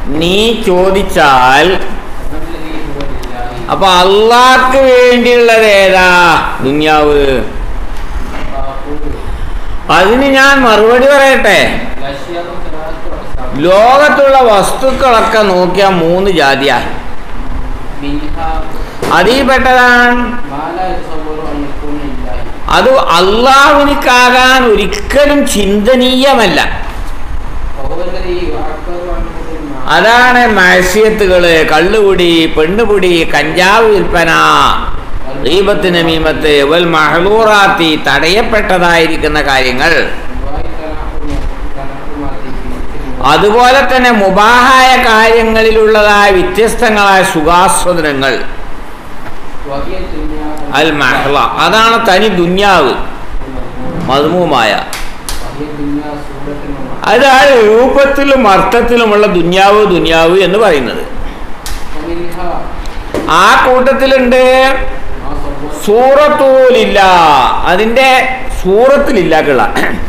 നീ ചോദിച്ചാൽ والذي هو لله അപ്പൊ അള്ളാഹ്ക്ക് വേണ്ടിയുള്ളത് ഏതാ ദുന്യാവ് فأقول അതിന് ഞാൻ മറുപടി പറയട്ടെ الأشياء ثلاثة أقسام ലോകത്തുള്ള വസ്തുക്കളൊക്കെ നോക്കിയാൽ മൂന്ന് ജാതിയാ منها അതിൽപ്പെട്ടതാണ് ما لا يتصور أن يكون لله അത് അള്ളാഹുവിനിക്കാകാൻ ഒരിക്കലും ചിന്തനീയമല്ല وهو الذي يعبر عنه بالمعنى അതാണ് മത്സ്യത്തുകള് കള്ളുകുടി പെണ്ണുപുടി കഞ്ചാവ് വിൽപ്പന ദീപത്തിന് മീമത്ത് വൽ മഹലൂറാത്തി തടയപ്പെട്ടതായിരിക്കുന്ന കാര്യങ്ങൾ അതുപോലെ തന്നെ മുബാഹായ കാര്യങ്ങളിലുള്ളതായ വ്യത്യസ്തങ്ങളായ സുഖാസ്വദനങ്ങൾ അൽ മഹ്ല അതാണ് തനി ദുന്യാവ് മധുമുമായ അതാണ് രൂപത്തിലും അർത്ഥത്തിലുമുള്ള ദുന്യാവ് ദുന്യാവ് എന്ന് പറയുന്നത് ആ കൂട്ടത്തിലുണ്ട് സൂറത്തൂലില്ല അതിന്റെ സൂറത്തിലില്ലാക്കുള്ള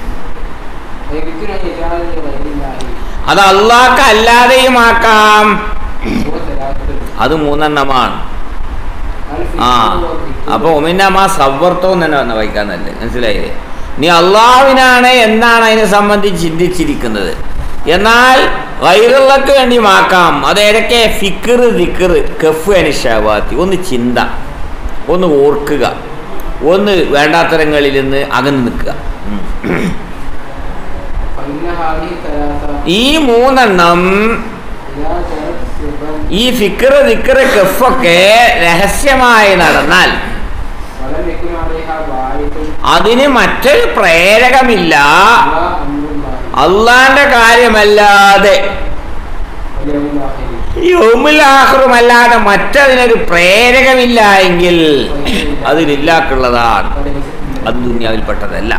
അത് അള്ളാഹ്ക്ക് അല്ലാതെയും ആക്കാം അത് മൂന്നെണ്ണമാണ് ആ അപ്പൊ ഒമിന്നമ്മ സവ്വർത്തോ തന്നെ വന്ന് വായിക്കാന്നല്ലേ മനസ്സിലായില്ലേ നീ അള്ളാഹുവിനാണ് എന്നാണ് അതിനെ സംബന്ധിച്ച് ചിന്തിച്ചിരിക്കുന്നത് എന്നാൽ വൈറുള്ളക്ക് വേണ്ടി മാക്കാം അതേതൊക്കെ ഫിക്കർ ദിക്കർ കഫ് അനുഷാവാത്തി ഒന്ന് ചിന്ത ഒന്ന് ഓർക്കുക ഒന്ന് വേണ്ടാത്തരങ്ങളിൽ നിന്ന് അകന്നു നിൽക്കുക ഉം. ഈ മൂന്നെണ്ണം ഈ ഫിക്കർ ദിക്കർ കഫൊക്കെ രഹസ്യമായി നടന്നാൽ അതിന് മറ്റൊരു പ്രേരകമില്ല അള്ളാന്റെ കാര്യമല്ലാതെ യോമുലാഹ്റുമല്ലാതെ മറ്റതിനൊരു പ്രേരകമില്ല എങ്കിൽ അതിലില്ലാക്കുള്ളതാണ് അത് ദുന്യാവിൽപ്പെട്ടതല്ല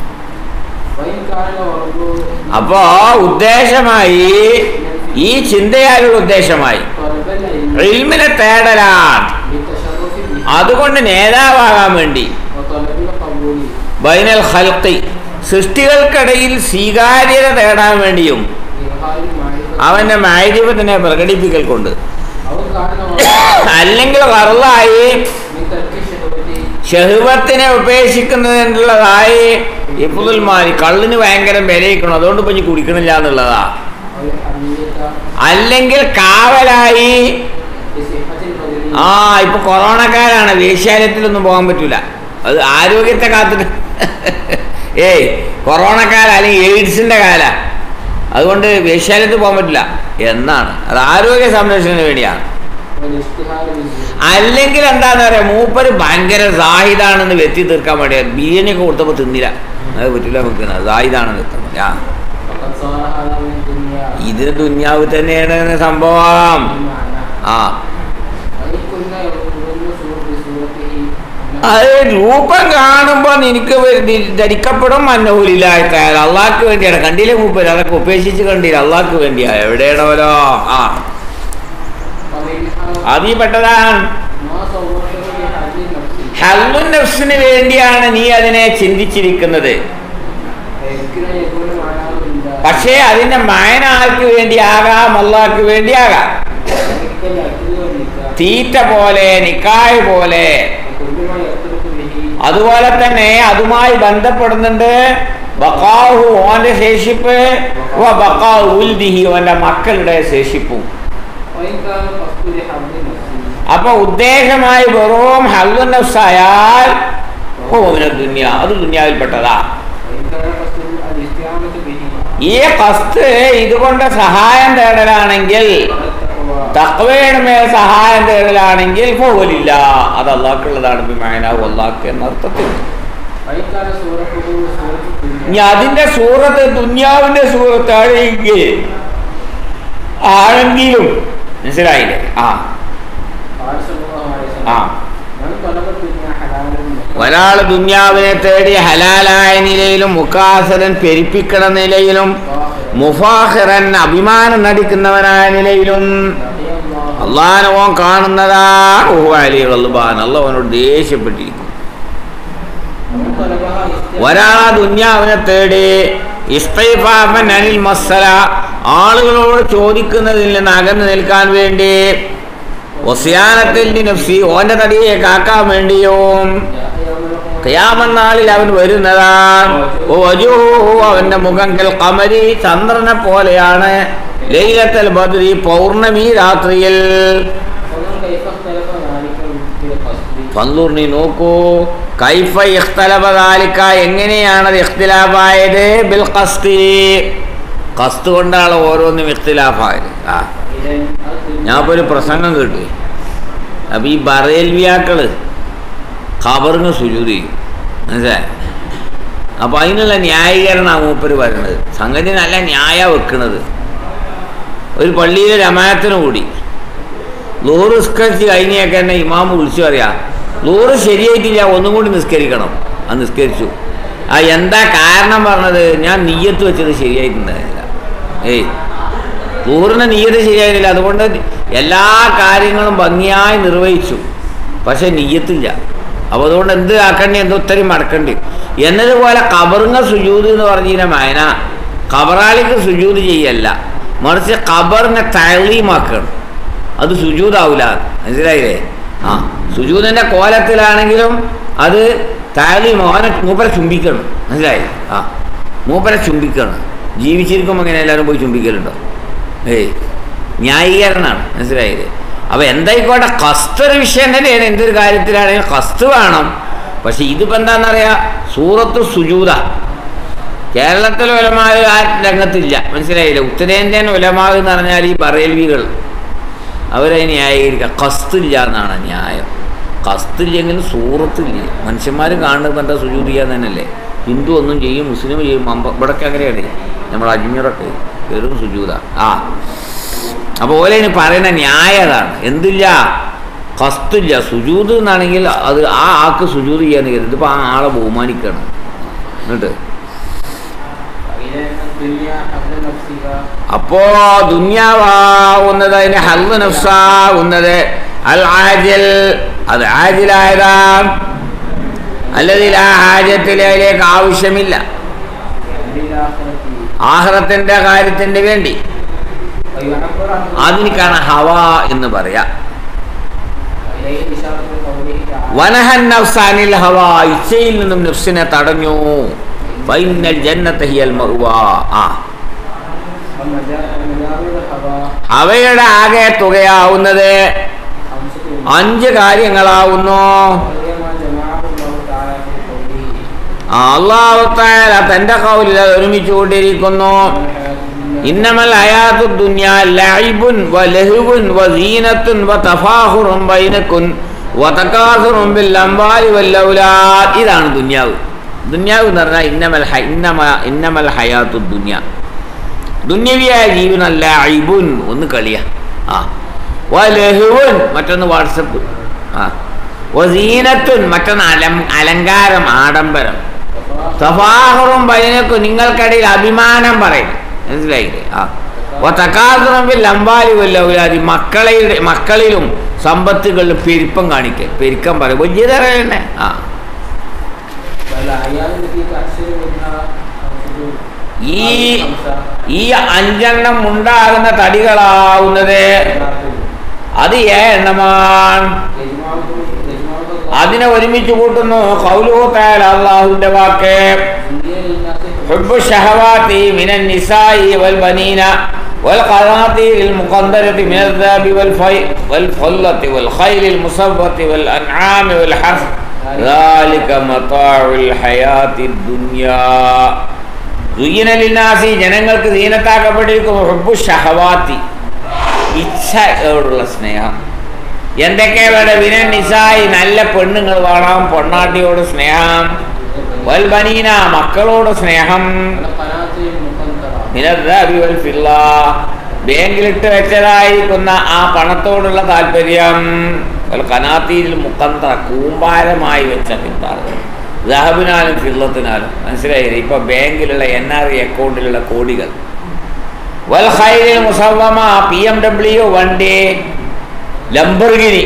അപ്പോ ഉദ്ദേശമായി ഈ ചിന്തയാലുള്ള ഉദ്ദേശമായി ഇൽമിനെ തേടലാണ് അതുകൊണ്ട് നേതാവാകാൻ വേണ്ടി ബൈനൽ ഹൽക്കി സൃഷ്ടികൾക്കിടയിൽ സ്വീകാര്യത തേടാൻ വേണ്ടിയും അവന്റെ മാരിഫത്തിനെ പ്രകടിപ്പിക്കൽ കൊണ്ട് അല്ലെങ്കിൽ വറലായി ഷെഹുവത്തിനെ ഉപേക്ഷിക്കുന്നതിനുള്ളതായി ഇപ്പുതുൽ മാറി കള്ളിന് ഭയങ്കര വിലയിക്കണം അതുകൊണ്ട് ഇപ്പൊ ഇനി കുടിക്കണില്ല എന്നുള്ളതാ അല്ലെങ്കിൽ കാവലായി ആ ഇപ്പൊ കൊറോണക്കാരാണ് വേശ്യാലയത്തിലൊന്നും പോകാൻ പറ്റൂല അത് ആരോഗ്യത്തെ കാത്തിട്ട് ഏയ് കൊറോണക്കാല അല്ലെങ്കിൽ എയ്ഡ്സിന്റെ കാല അതുകൊണ്ട് വേശ്യാലയത്തിൽ പോകാൻ പറ്റില്ല എന്നാണ് അത് ആരോഗ്യ സംരക്ഷണത്തിന് വേണ്ടിയാണ് അല്ലെങ്കിൽ എന്താന്ന് പറയാ മൂപ്പര് ഭയങ്കര സാഹിദാണെന്ന് വെത്തി തീർക്കാൻ വേണ്ടിയാ ബിരിയാണി ഒക്കെ കൊടുത്തപ്പോൾ തിന്നില്ല അത് പറ്റില്ല നമുക്ക് സാഹിദാണെന്ന് വെത്താൻ വേണ്ടി ആ ഇത് ദുന്യാവ് തന്നെയാണ് സംഭവം ആ അത് രൂപം കാണുമ്പോ നിനക്ക് വേ- ധരിക്കപ്പെടും മന്നൂലില്ലായ്ക്കായാൽ അള്ളാഹ്ക്ക് വേണ്ടിയാണ് കണ്ടില്ലേ മൂപ്പര് അതൊക്കെ ഉപേക്ഷിച്ച് കണ്ടില്ല അള്ളാഹ്ക്ക് വേണ്ടിയാ എവിടെയാണോലോ ആ അതീ പെട്ടതാണ് ഹല്ലു നഫ്സിന് വേണ്ടിയാണ് നീ അതിനെ ചിന്തിച്ചിരിക്കുന്നത് പക്ഷേ അതിന്റെ മായന ആർക്ക് വേണ്ടിയാകാം അള്ളാഹ്ക്ക് വേണ്ടിയാകാം തീറ്റ പോലെ നിക്കായ് പോലെ അതുപോലെ തന്നെ അതുമായി ബന്ധപ്പെടുന്നുണ്ട് ബക്കാഹു ഓന്റെ ശേഷിപ്പ് വ ബക്കാഹു ഉൽദിഹി ഓന്റെ മക്കളുടെ ശേഷിപ്പും അപ്പൊ ഉദ്ദേശമായി വെറും ഹല്ലു നഫ്സായാൽ ഓമിന ദുന്യ അത് ദുന്യാവിൽപ്പെട്ടതാ ഈ കസ്ത് ഇതുകൊണ്ട് സഹായം തേടലാണെങ്കിൽ തക്വയുടെ മേൽ സഹായം തേടലാണെങ്കിൽ പോകലില്ല അത് അള്ളാഹ്ക്കുള്ളതാണ് ബിമാനാവ് അള്ളാഹ്ക്ക് എന്ന അർത്ഥത്തിൽ ഇനി അതിന്റെ സൂറത്ത് ദുന്യാവിന്റെ സൂറത്ത് ആണെങ്കിൽ ആണെങ്കിലും മനസ്സിലായില്ലേ ആ ആ ഒരാൾ ദുന്യാവിനെ തേടി ഹലാലായ നിലയിലും മുക്കാസരൻ പെരിപ്പിക്കണ നിലയിലും മുഫാഹിറൻ അഭിമാനം നടിക്കുന്നവനായ നിലയിലും അള്ളാഹനവൻ കാണുന്നതാണ് ഊഹാലി അള്ളബാൻ അള്ളവനോട് ദേഷ്യപ്പെട്ടിരിക്കും ഒരാൾ ദുന്യാവിനെ തേടി ഇസ്തൈഫാഫൻ അനിൽ മസ്സല ആളുകളോട് ചോദിക്കുന്നതിൽ നിന്ന് അകന്നു നിൽക്കാൻ വേണ്ടി ഒസിയാനത്തിൽ നഫ്സി ഓന്റെ തടിയെ കാക്കാൻ വേണ്ടിയും ഖിയാമനാളിൽ അവൻ വരുന്നതാണ് വജൂഹു അവന്റെ മുഖങ്ങൾ കമരി ചന്ദ്രനെ പോലെയാണ് ലൈലത്തൽ ബദ്രി പൗർണമി രാത്രിയിൽ ഫന്ദൂർ നീ നോക്കൂ കൈഫ ഇഖ്തലബദാലിക്ക എങ്ങനെയാണത് ഇഖ്തിലാഫായത് ബിൽ ഖസ്തി ഖസ്ത് കൊണ്ടാണ് ഓരോന്നും ഇഖ്തിലാഫായത് ആ ഞാൻ ഇപ്പോൾ ഒരു പ്രസംഗം കേട്ടു അപ്പോൾ ഈ ബറേൽവിയാക്കള് ഖബറിന് സുജൂത് ചെയ്യും മനസ്സിലായി അപ്പോൾ അതിനുള്ള ന്യായീകരണമാണ് മൂപ്പര് പറയുന്നത് സംഗതി നല്ല ന്യായ വെക്കണത് ഒരു പള്ളിയിലെ രമായത്തിന് കൂടി ലോറ് നിസ്കരിച്ച് കഴിഞ്ഞൊക്കെ തന്നെ ഇമാമ് വിളിച്ചു പറയാ ലോറ് ശരിയായിട്ടില്ല ഒന്നും കൂടി നിസ്കരിക്കണം അത് നിസ്കരിച്ചു ആ എന്താ കാരണം പറഞ്ഞത് ഞാൻ നീയത്ത് വെച്ചത് ശരിയായിട്ടുണ്ടായിരുന്നില്ല ഏയ് ലോറിന് നീയത്ത് ശരിയായിരുന്നില്ല അതുകൊണ്ട് എല്ലാ കാര്യങ്ങളും ഭംഗിയായി നിർവഹിച്ചു പക്ഷെ നീയത്തില്ല അപ്പോൾ അതുകൊണ്ട് എന്ത് ആക്കണ്ടേ എന്ത് ഉത്തരം മടക്കണ്ടി എന്നതുപോലെ കബറുങ്ങ സുജൂത് എന്ന് പറഞ്ഞ മയന കബറാളിക്ക് സുജൂത് ചെയ്യല്ല മറിച്ച് കബറിനെ തഴലീമാക്കണം അത് സുജൂതാവൂല മനസ്സിലായില്ലേ ആ സുജൂതിൻ്റെ കോലത്തിലാണെങ്കിലും അത് താലീം അവനെ മൂപ്പരെ ചുംബിക്കണം മനസ്സിലായി ആ മൂപ്പരെ ചുംബിക്കണം ജീവിച്ചിരിക്കുമ്പോൾ ഇങ്ങനെ എല്ലാവരും പോയി ചുംബിക്കലുണ്ടോ ഏയ് ന്യായീകരണമാണ് മനസ്സിലായില്ലേ അപ്പോൾ എന്തായിക്കോട്ടെ കസ്ത് ഒരു വിഷയം തന്നെയാണ് എന്തൊരു കാര്യത്തിലാണെങ്കിലും കസ്ത് വേണം പക്ഷെ ഇതിപ്പോൾ എന്താണെന്നറിയാം സൂറത്ത് സുജൂത കേരളത്തിലെ ഉലമാവ് ആ രംഗത്തില്ല മനസ്സിലായില്ല ഉത്തരേന്ത്യൻ ഉലമാവ് എന്ന് പറഞ്ഞാൽ ഈ ബറേൽവികൾ അവരതിനെ ന്യായീകരിക്കുക കസ്തില്ല എന്നാണ് ന്യായം കസ്തില്ലെങ്കിൽ സൂറത്തില്ല മനുഷ്യന്മാർ കാണുന്നത് എന്താ സുജൂത് ചെയ്യാൻ തന്നെയല്ലേ ഹിന്ദു ഒന്നും ചെയ്യും മുസ്ലിം ചെയ്യും മമ്പ ഇവിടൊക്കെ അങ്ങനെയാണ് നമ്മൾ അജ്മീറൊക്കെ വെറും സുജൂത ആ അപ്പോൾ ഓലെ ഇനി പറയുന്ന ന്യായം അതാണ് എന്തില്ല കസ്തില്ല സുജൂത് എന്നാണെങ്കിൽ അത് ആ ആൾക്ക് സുജൂത് ചെയ്യാന്ന് കരുതി ഇതിപ്പോൾ ആ ആളെ ബഹുമാനിക്കണം എന്നിട്ട് അപ്പോ ദുന്യാവാവുന്നത് അതിന് ഹല്ല് നഫ്സാവുന്നത് അൽ ആജിൽ അത് ആജിലായതാ അല്ലെങ്കിൽ ആ ഹാജത്തിൽ അതിലേക്ക് ആവശ്യമില്ല ആഹ്റത്തിന്റെ കാര്യത്തിന് വേണ്ടി അതിനിക്കാണ് ഹവ എന്ന് പറയാ വനഹൻ നഫ്സാനിൽ ഹവ ഇച്ഛയിൽ നിന്നും നഫ്സിനെ തടഞ്ഞു ഫൈനൽ ജന്നത്ത് ഹിയൽ മറുവ ആ അവയുടെ ആകെ തുകയാവുന്നത് അഞ്ച് കാര്യങ്ങളാവുന്നു അള്ളാഹുത്തായ തന്റെ കൗലിൽ അത് ഒരുമിച്ച് കൊണ്ടിരിക്കുന്നു ഇന്നമൽ ഹയാത്തു ദുനിയ ലൈബുൻ വ ലഹുവുൻ വ സീനത്തുൻ വ തഫാഹുറും ബൈനക്കുൻ വ തകാസുറും ബിൽ അംവാലി വൽ ഔലാദ് ഇതാണ് ദുനിയാവ് ദുനിയാവ് എന്ന് പറഞ്ഞാൽ ഇന്നമൽ ഹ ഇന്നമ ഇന്നമൽ ഹയാത്തു ദുനിയ ദുന്യവിയായ ജീവനല്ല ഐബുൻ ഒന്ന് കളിയ ആ വലഹുവുൻ മറ്റൊന്ന് വാട്സപ്പ് ആ വസീനത്തുൻ മറ്റൊന്ന് അലം അലങ്കാരം ആഡംബരം തഫാഹറും ബൈനക്കും നിങ്ങൾക്കിടയിൽ അഭിമാനം പറയും മനസ്സിലായില്ലേ ആ തക്കാസുറമ്പിൽ ലംബാലി വല്ലൗലാതി മക്കളയുടെ മക്കളിലും സമ്പത്തുകളിലും പെരുപ്പം കാണിക്കൽ പെരുക്കം പറയും വലിയ തറയന്നെ ആ ഈ ഈ അഞ്ചെണ്ണം ഉണ്ടാകുന്ന തടികളാവുന്നത് അത് ഏഴെണ്ണമാണ് അതിനെ ഒരുമിച്ച് കൂട്ടുന്നു കൗലുഹത്തായാൽ അള്ളാഹുവിന്റെ വാക്ക് حب الشهوات من النساء والبنين والقناطير المقنطرة من الذهب والفي- والفضة والخيل المصوة والأنعام والحرث ذلك متاع الحياة الدنيا زين للناس ജനങ്ങൾക്ക് ദീനത്താക്കപ്പെട്ടിരിക്കുന്നു ഹുബു ഷഹവാത്തി ഇച്ഛയോടുള്ള സ്നേഹം എന്തൊക്കെ വേണം വിന നിസായി നല്ല പെണ്ണുങ്ങൾ വേണം പൊണ്ണാട്ടിയോട് സ്നേഹം വൽബനീന മക്കളോട് സ്നേഹം മിനദ്ദാബി വൽ ഫില്ല ബാങ്കിലിട്ട് വെച്ചതായിരിക്കുന്ന ആ പണത്തോടുള്ള താല്പര്യം വൽ കനാത്തീരിൽ മുക്കന്ത കൂമ്പാരമായി വെച്ച കിട്ടാറ് ദഹബിനാലും ഫില്ലത്തിനാലും മനസ്സിലായില്ലേ ഇപ്പൊ ബാങ്കിലുള്ള എൻ ആർ ഐ അക്കൗണ്ടിലുള്ള കോടികൾ വൽ ഖൈരിൽ മുസവമ പി എം ഡബ്ല്യു വണ്ടി ലംബർഗിനി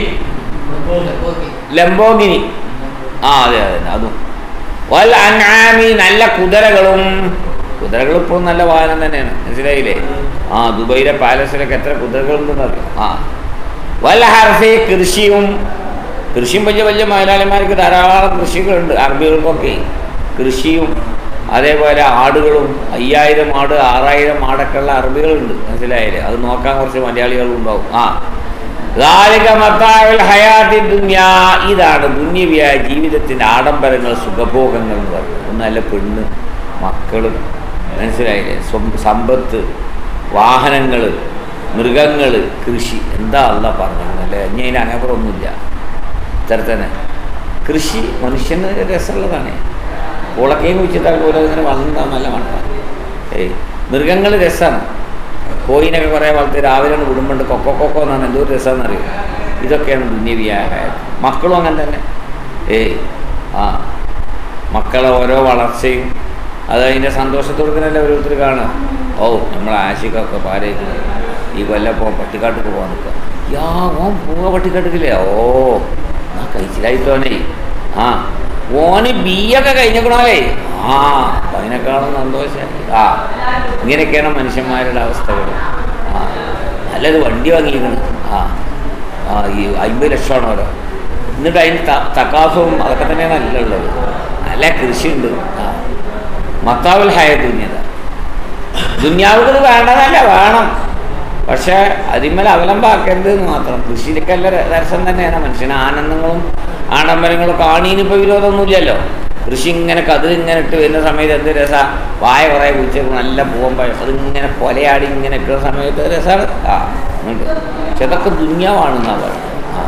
ലംബോഗിനി ആ അതെ അതെ അതും വൽ അൻആമി നല്ല കുതിരകളും കുതിരകൾ ഇപ്പോഴും നല്ല വാഹനം തന്നെയാണ് മനസ്സിലായില്ലേ ആ ദുബൈയിലെ പാലസിലൊക്കെ എത്ര കുതിരകളുണ്ടെന്ന് അറിയാം ആ വല്ല ഹർഫി കൃഷിയും കൃഷിയും വലിയ വലിയ മലയാളിമാർക്ക് ധാരാളം കൃഷികളുണ്ട് അറബികൾക്കൊക്കെ കൃഷിയും അതേപോലെ ആടുകളും അയ്യായിരം ആട് ആറായിരം ആടൊക്കെ ഉള്ള അറബികളുണ്ട് മനസ്സിലായില്ലേ അത് നോക്കാൻ കുറച്ച് മലയാളികളും ഉണ്ടാവും ആ ذَلِكَ مَتَاعُ الْحَيَاةِ الدُّنْيَا ഇതാണ് ദുന്യവിയായ ജീവിതത്തിൻ്റെ ആഡംബരങ്ങൾ സുഖഭോഗങ്ങൾ എന്ന് പറയുന്നത് ഒന്ന് നല്ല പെണ്ണ് മക്കൾ മനസ്സിലായില്ലേ സ്വം- സമ്പത്ത് വാഹനങ്ങൾ മൃഗങ്ങൾ കൃഷി എന്താ അല്ല പറഞ്ഞല്ലേ ഇനി അതിന് അങ്ങനൊന്നുമില്ല ഇത്ര തന്നെ കൃഷി മനുഷ്യന് രസമുള്ളതാണ് ഉളക്കയും കുഴിച്ചിട്ടാൽ പോലും ഇങ്ങനെ വളർന്നാൽ നല്ല മണ്ണ ഏയ് മൃഗങ്ങൾ രസമാണ് കോയിനൊക്കെ കുറേ വളർത്തി രാവിലെ ഒന്ന് വിടുമ്പോണ്ട് കൊക്കോ കൊക്കോ എന്നാണ് എന്തോ രസമെന്ന് അറിയും ഇതൊക്കെയാണ് ദുന്യവിയായ മക്കളും അങ്ങനെ തന്നെ ഏയ് ആ മക്കളെ ഓരോ വളർച്ചയും അത് അതിൻ്റെ സന്തോഷത്തോടെ തന്നെയല്ലേ ഓരോരുത്തർ കാണുക ഓ നമ്മളെ ആശിക്കൊക്കെ പാലേക്ക് ഈ കൊല്ലം പോ പട്ടിക്കാട്ടിക്ക് പോകാൻ നിൽക്കുക യാ ഓൻ പോവാ പട്ടിക്കാട്ടിക്കില്ലേ ഓ ആ കഴിച്ചിലായിട്ടോനെ ആ ഓന് ബി ഒക്കെ കഴിഞ്ഞേക്കണോലേ ആ അപ്പൊ അതിനേക്കാളും സന്തോഷമായി ആ ഇങ്ങനെയൊക്കെയാണ് മനുഷ്യന്മാരുടെ അവസ്ഥകൾ ആ നല്ലത് വണ്ടി വാങ്ങിയിരിക്കണം ആ ആ ഈ അമ്പത് ലക്ഷമാണ് ഓരോ എന്നിട്ട് അതിന് ത- തക്കാസവും അതൊക്കെ തന്നെയാണ് നല്ല ഉള്ളത് നല്ല കൃഷിയുണ്ട് ആ മത്താവുൽ ഹായ ദുന്യത ദുന്യാവുകൾ വേണ്ടതല്ല വേണം പക്ഷേ അതിന്മേൽ അവലംബാക്കരുത് എന്ന് മാത്രം കൃഷിയിലേക്കല്ല ര- രസം തന്നെയാണ് മനുഷ്യന് ആനന്ദങ്ങളും ആഡംബരങ്ങളും കാണീനിപ്പോൾ വിരോധമൊന്നുമില്ലല്ലോ കൃഷി ഇങ്ങനെ കതിർ ഇങ്ങനെ ഇട്ട് വരുന്ന സമയത്ത് എന്ത് രസ വായ കുറേ കുഴിച്ചേക്കും നല്ല പോകുമ്പോൾ അതിങ്ങനെ കൊലയാടി ഇങ്ങനെ ഇട്ടുന്ന സമയത്ത് രസമാണ് ആ ഉണ്ട് പക്ഷെ അതൊക്കെ ദുന്യാവാണെന്നാണ് പറയുന്നത് ആ.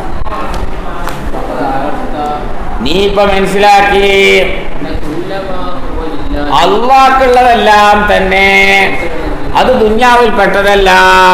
നീ ഇപ്പൊ മനസ്സിലാക്കി അള്ളാഹ്ക്കുള്ളതെല്ലാം തന്നെ അത് ദുന്യാവിൽപ്പെട്ടതല്ല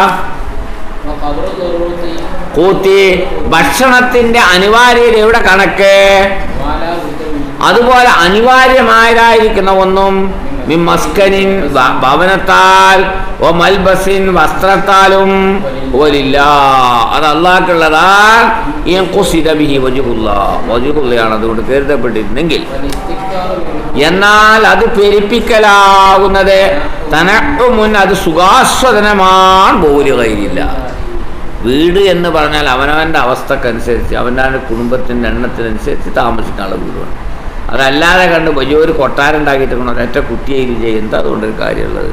കൂത്തി ഭക്ഷണത്തിന്റെ അനിവാര്യതയുടെ കണക്ക് അതുപോലെ അനിവാര്യമായതായിരിക്കുന്ന ഒന്നും മിൻ മസ്കനിൻ ഭ- ഭവനത്താൽ ഓ മൽബസിൻ വസ്ത്രത്താലും പോലില്ല അത് അള്ളാഹ്ക്കുള്ളതാ ബിഹി വജുഹുല്ല വജുഹുള്ളയാണ് അതുകൊണ്ട് കരുതപ്പെട്ടിരുന്നെങ്കിൽ എന്നാൽ അത് പെരുപ്പിക്കലാകുന്നത് തനക്ക് മുൻ അത് സുഖാസ്വദനമാണ് പോലും കഴിയില്ല വീട് എന്ന് പറഞ്ഞാൽ അവനവൻ്റെ അവസ്ഥക്കനുസരിച്ച് അവൻ്റെ കുടുംബത്തിൻ്റെ എണ്ണത്തിനനുസരിച്ച് താമസിക്കാനുള്ള വീടുമാണ് അതല്ലാതെ കണ്ട് വലിയൊരു കൊട്ടാരം ഉണ്ടാക്കിയിട്ട് കൊണ്ട് ഒരൊറ്റ കുട്ടിയെ ഇത് ചെയ്യുന്നത് അതുകൊണ്ടൊരു കാര്യമുള്ളത്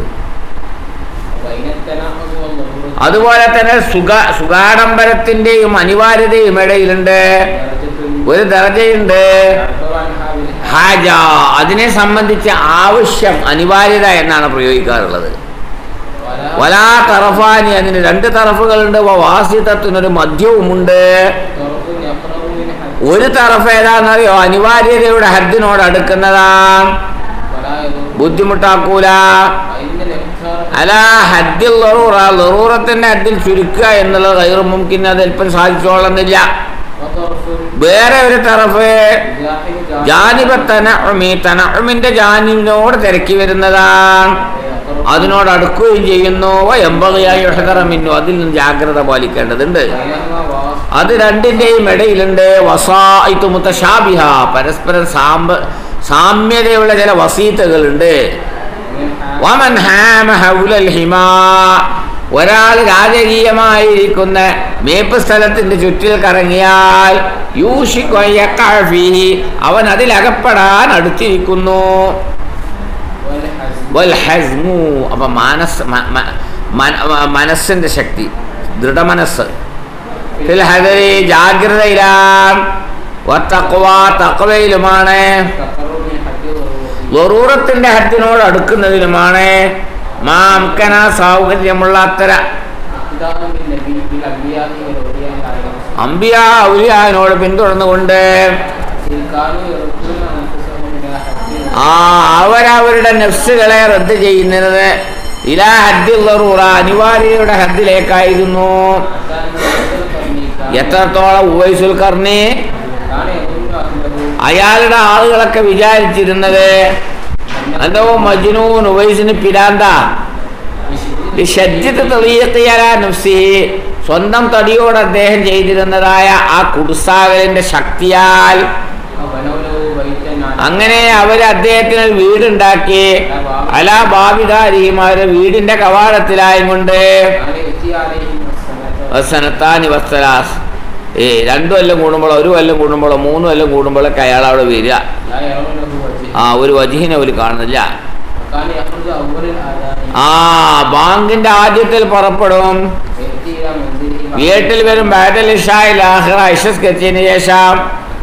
അതുപോലെ തന്നെ സുഖ സുഖാഡംബരത്തിൻ്റെയും അനിവാര്യതയും ഇടയിലുണ്ട് ഒരു ദർജയുണ്ട് ഹാജ അതിനെ സംബന്ധിച്ച് ആവശ്യം അനിവാര്യത എന്നാണ് പ്രയോഗിക്കാറുള്ളത് വലാ തറഫാനി അതിന് രണ്ട് തറഫുകളുണ്ട് വാസിതത്തിനൊരു മധ്യവുമുണ്ട് ഒരു തറഫ് ഏതാണെന്നറിയോ അനിവാര്യതയുടെ ഹദ്ദിനോട് അടുക്കുന്നതാ ബുദ്ധിമുട്ടാക്കൂല അല ഹദ്ദിൽ ലറൂറ ലറൂറത്തിന്റെ ഹദ്ദിൽ ചുരുക്കുക എന്നുള്ളത് കയറ് മുമ്പിന് അത് അല്പം സാധിച്ചോളുന്നില്ല വേറെ ഒരു തറഫ് ജാനിബ തനഅമി തനഅമിന്റെ ജാനിബിനോട് തിരക്കി വരുന്നതാണ് അതിനോട് അടുക്കുകയും ചെയ്യുന്നു എമ്പകയായി മിന്നു അതിൽ നിന്ന് ജാഗ്രത പാലിക്കേണ്ടതുണ്ട് അത് രണ്ടിന്റെയും ഇടയിലുണ്ട് വസായിത്തു മുത്തശാബിഹ പരസ്പരം സാമ്പ സാമ്യതയുള്ള ചില വസീത്തകളുണ്ട് വമൻ ഹാമ ഹൗലൽ ഹിമാ ഒരാൾ രാജകീയമായിരിക്കുന്ന മേപ്പ് സ്ഥലത്തിന്റെ ചുറ്റിൽ കറങ്ങിയാൽ യൂഷിക്കൊയ്യക്കാഫി അവൻ അതിലകപ്പെടാൻ അടുത്തിരിക്കുന്നു വൽ ഹസ്മു അപ്പം മനസ് മ- മ- മന- മനസ്സിന്റെ ശക്തി ദൃഢമനസ്സ് ഫിൽ ഹദരി ജാഗ്രതയിലാണ് വത്തഖ്വ തഖ്വയിലുമാണ് ലറൂറത്തിന്റെ ഹദ്ദിനോട് അടുക്കുന്നതിലുമാണ് മാംകന സൗകര്യമുള്ള അത്തര അമ്പിയ ഔലിയാനോട് പിന്തുടർന്നുകൊണ്ട് ആ അവരവരുടെ നെഫ്സുകളെ റദ്ദ് ചെയ്യുന്നത് ഇലാ ഹദ്ദിൽ ലറൂറ അനിവാര്യതയുടെ ഹദ്ദിലേക്കായിരുന്നു എത്രത്തോളം ഉവൈസുൽ കർണി അയാളുടെ ആളുകളൊക്കെ വിചാരിച്ചിരുന്നത് എന്തോ മജ്നൂൻ ഉവൈസിന് പിരാന്ത ലിശദ്ദിത്ത് തെളിയത്തിയലാ നഫ്സി സ്വന്തം തടിയോട് അദ്ദേഹം ചെയ്തിരുന്നതായ ആ കുടുസാകലിന്റെ ശക്തിയാൽ അങ്ങനെ അവർ അദ്ദേഹത്തിന് ഒരു വീടുണ്ടാക്കി അല ബാബിദാരിയും അവരുടെ വീടിന്റെ കവാടത്തിലായും കൊണ്ട് വസനത്താനി വസ്സലാസ് ഏ രണ്ടു കൊല്ലം കൂടുമ്പോഴോ ഒരു കൊല്ലം കൂടുമ്പോഴോ മൂന്ന് കൊല്ലം കൂടുമ്പോഴൊക്കെ അയാൾ അവിടെ വരിക ആ ഒരു വജീഹിനെ ഒരു കാണുന്നില്ല ആ ബാങ്കിന്റെ ആദ്യത്തിൽ പുറപ്പെടും വീട്ടിൽ വരും ബാറ്റൽ ഇഷായിൽ ആഹ്റ ഇഷസ്കെത്തിയതിനു ശേഷം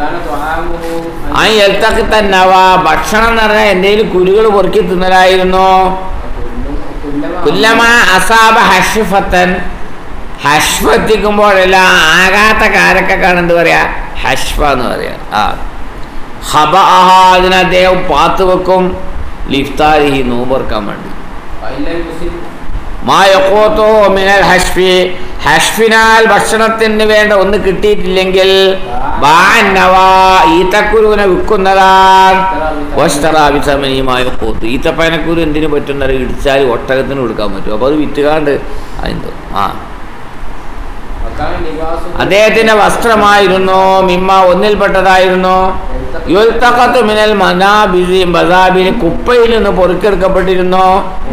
ആ എൽത്തക്ക് തന്നവ ഭക്ഷണം എന്ന് പറഞ്ഞാൽ എന്തെങ്കിലും കുരുകൾ പൊറുക്കി തിന്നലായിരുന്നു കുല്ലമ അസാബ ഹഷ്ഫത്തൻ ഹഷ്ഫ എത്തിക്കുമ്പോഴെല്ലാം ആകാത്ത കാരക്കാണ് എന്ത് പറയാ ഹഷ്ഫ എന്ന് പറയാ ആ ഹബ അതിന് അദ്ദേഹം പാത്തു വെക്കും ലിഫ്താരിഹി നോമ്പർക്കാൻ വേണ്ടി മായക്കോത്തോ മിനൽ ഹഷ്ഫി ഹഷ്ഫിനാൽ ഭക്ഷണത്തിന് വേണ്ട ഒന്ന് കിട്ടിയിട്ടില്ലെങ്കിൽ ബാന്നവ ഈത്തക്കുരുവിനെ വിൽക്കുന്നതാണ് വസ്തറാവിസമനിയുമായ പോത്ത് ഈത്തപ്പനക്കുരു എന്തിനു പറ്റുന്നത് ഇടിച്ചാൽ ഒട്ടകത്തിന് കൊടുക്കാൻ പറ്റും അപ്പോൾ അത് വിറ്റുകാണ്ട് അതിന്തോ ആ അദ്ദേഹത്തിന്റെ വസ്ത്രമായിരുന്നു മിമ്മ ഒന്നിൽപ്പെട്ടതായിരുന്നു യുൽത്തഖത്ത് മിനൽ മനാബിസി ബസാബിന് കുപ്പയിൽ നിന്ന് പൊറുക്കെടുക്കപ്പെട്ടിരുന്നു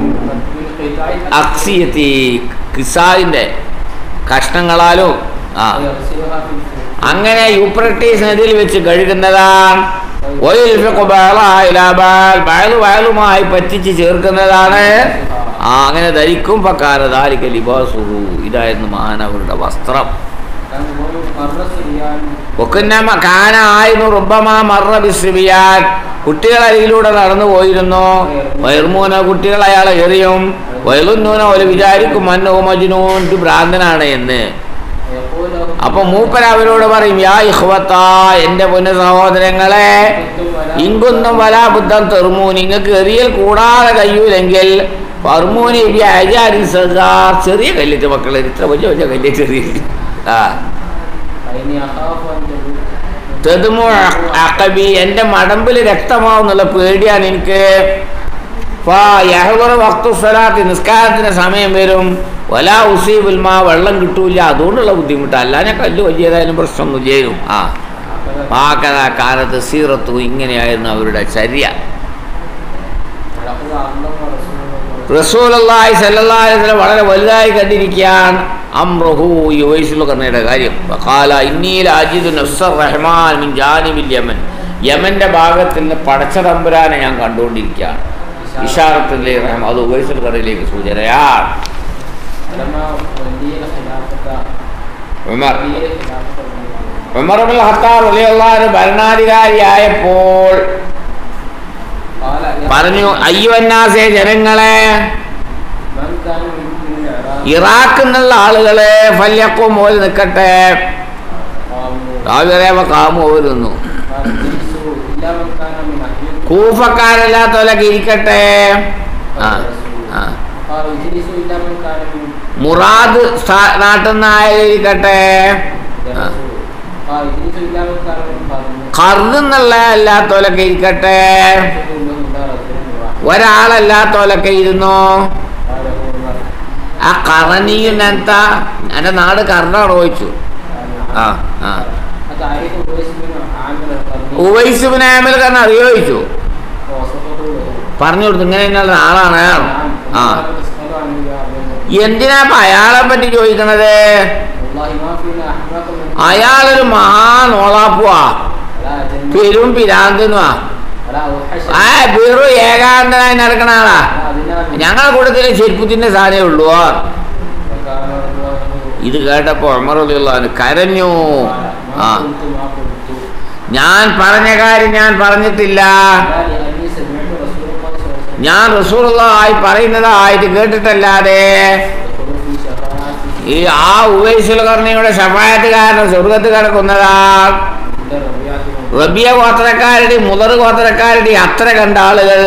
അക്സിയത്തി കിസായിന്റെ കഷ്ണങ്ങളാലും ആ അങ്ങനെ യൂപ്രട്ടീസ് നദിയിൽ വെച്ച് കഴുകുന്നതാണ് വയലുമായി പറ്റിച്ച് ചേർക്കുന്നതാണ് ആ അങ്ങനെ ധരിക്കും പക്കാര ദാലിക്ക ലിബാസുഹു ഇതായിരുന്നു മഹാനവരുടെ വസ്ത്രം ഒക്കുന്നമ കാന ആയിരുന്നു റുബമാ മറ ബിസ്രിബിയാൻ കുട്ടികൾ അരികിലൂടെ നടന്നു പോയിരുന്നു വയർമൂന കുട്ടികൾ അയാളെ എറിയും വയലുന്നൂന ഒരു വിചാരിക്കും മന്നോ മജ്നൂൻ ഇത് ഭ്രാന്തനാണ് എന്ന് അപ്പൊ മൂപ്പൻ അവരോട് പറയും യാ ഇഹ്വത്ത എന്റെ പൊന്ന സഹോദരങ്ങളെ ഇങ്കൊന്നും വലാ ബുദ്ധം തെർമൂ നിങ്ങൾക്ക് എറിയൽ കൂടാതെ കഴിയൂലെങ്കിൽ ഫർമൂനി വ്യാജാരി സദാർ ചെറിയ കല്ലിട്ട് മക്കളെ ഇത്ര വലിയ വലിയ കല്ലിട്ട് എറിയില്ല ആ തെതുമോ അക്കബി എൻ്റെ മടമ്പിൽ രക്തമാവുന്നുള്ള പേടിയാണ് എനിക്ക് വക്തുസ്വലാത്ത് നിസ്കാരത്തിന് സമയം വരും വലാ ഉസീബുൽ മാ വെള്ളം കിട്ടൂല അതുകൊണ്ടുള്ള ബുദ്ധിമുട്ട് അല്ലാതെ കല്ല് വലിയതായാലും പ്രശ്നമൊന്നും ചെയ്യും ആ പാകത കാലത്ത് സീറത്തു ഇങ്ങനെയായിരുന്നു അവരുടെ ചര്യ റസൂലി സല്ലാഹുല വളരെ വലുതായി കണ്ടിരിക്കാൻ അമ്രഹു ഈ വയസ്സിലുള്ള കർണയുടെ കാര്യം കാല ഇന്നീൽ അജിദ് നഫ്സർ റഹ്മാൻ മിൻ ജാനിബിൽ യമൻ യമന്റെ ഭാഗത്തിൽ നിന്ന് പടച്ച തമ്പുരാനെ ഞാൻ കണ്ടുകൊണ്ടിരിക്കുകയാണ് ഇഷാറത്തിലെ റഹ്മ അത് ഉവൈസുൽ കറിയിലേക്ക് സൂചനയാണ് ഉമർ ഉമർ അബുൽ ഹത്താബ് അലിയുള്ള ഭരണാധികാരിയായപ്പോൾ പറഞ്ഞു അയ്യുവന്നാസെ ജനങ്ങളെ ഇറാഖിൽ നിന്നുള്ള ആളുകളെ ഫല്യക്കും പോലെ നിൽക്കട്ടെ രാവിലെ കാമു പോരുന്നു കൂഫക്കാരല്ലാത്തവരൊക്കെ ഇരിക്കട്ടെ ആ ആ മുറാദ് നാട്ടിൽ നിന്ന് ഇരിക്കട്ടെ കർന്നുള്ള അല്ലാത്തവരൊക്കെ ഇരിക്കട്ടെ ഒരാളല്ലാത്തവരൊക്കെ ഇരുന്നോ ആ കറനിയും എന്താ എൻ്റെ നാട് കർണാണ് ചോദിച്ചു ആ ആ ഉവൈസുബിൻ ആമിൽ കാരണം അറിയോ ചോദിച്ചു പറഞ്ഞു കൊടുത്തു ഇങ്ങനെ ഇങ്ങനെയുള്ള ആളാണ് അയാൾ ആ എന്തിനാ ഇപ്പൊ അയാളെ പറ്റി ചോദിക്കണത് അയാളൊരു മഹാനോളാപ്പുവാ പെരും പിരാന്തനുവാ ആ വെറു ഏകാന്തനായി നടക്കണ ആളാ ഞങ്ങളെ കൂട്ടത്തില് ചെരുപ്പത്തിന്റെ സാധനമേ ഉള്ളൂ ഇത് കേട്ടപ്പോ അമറുള്ള കരഞ്ഞു ആ ഞാൻ പറഞ്ഞ കാര്യം ഞാൻ പറഞ്ഞിട്ടില്ല ഞാൻ റസൂളായി പറയുന്നതായിട്ട് കേട്ടിട്ടല്ലാതെ ഈ ആ ഉവൈസുൽ കർണിയുടെ ഷഫായത്ത് കാരണം സ്വർഗത്ത് കിടക്കുന്നതാ റബിയ ഗോത്രക്കാരുടെ മുതർ ഗോത്രക്കാരുടെ അത്ര കണ്ട ആളുകൾ